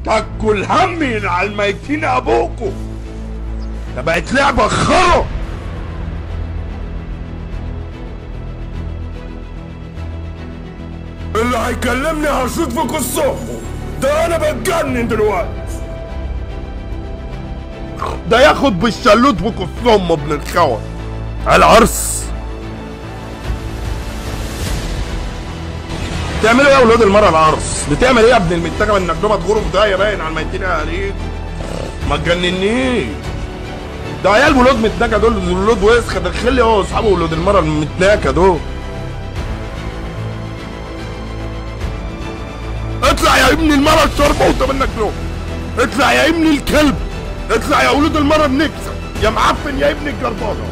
تكوا الهم على الميتين ابوكوا ده بقت لعبه خرا اللي هيكلمني هشوط في قصته ده انا بتجنن دلوقتي ده ياخد بالشلوت في قصهم ابن الخوى العرس بتعملوا ايه يا ولاد المرة العرس؟ بتعمل ايه يا ابن المتجه انك دوبة غرف ده يا باين على الميتين يا قريب ما تجننيش ده عيال ولاد متناكة دول دول ولاد وسخة دخل لي هو واصحابه ولاد المرة المتناكة دول اطلع يا ابن المرة الشربوطة منك دول اطلع يا ابن الكلب اطلع يا ولاد المرة النكسة يا معفن يا ابن الجربانة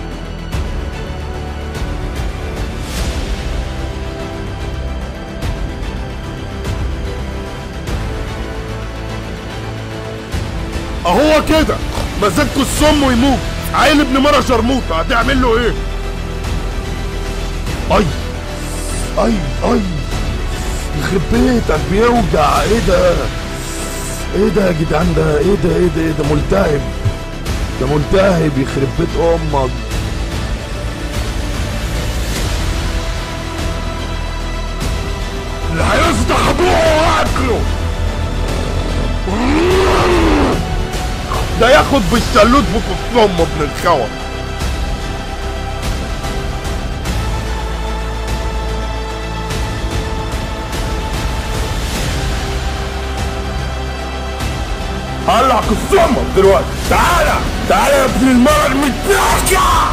اهو كده مزاجكوا السم ويموت عيل ابن مرة شرموطة هتعمل له ايه؟ اي اي اي يخرب بيتك بيوجع ايه ده؟ ايه ده يا جدعان ده؟ ايه ده ايه ده ايه ده ملتهب ده ملتهب يخرب بيت امك اللي هيصدح ابوه واكله ده ياخد بالشلوت في كفهم ابن الخوى هلع قصامك دلوقتي تعالى تعالى يا ابن المرة المتناكة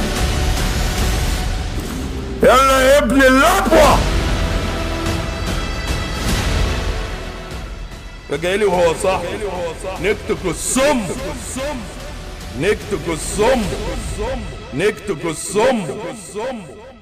يلا يا ابن اللبوة جاي لي وهو صح نكتك السم نكتك السم نكتك السم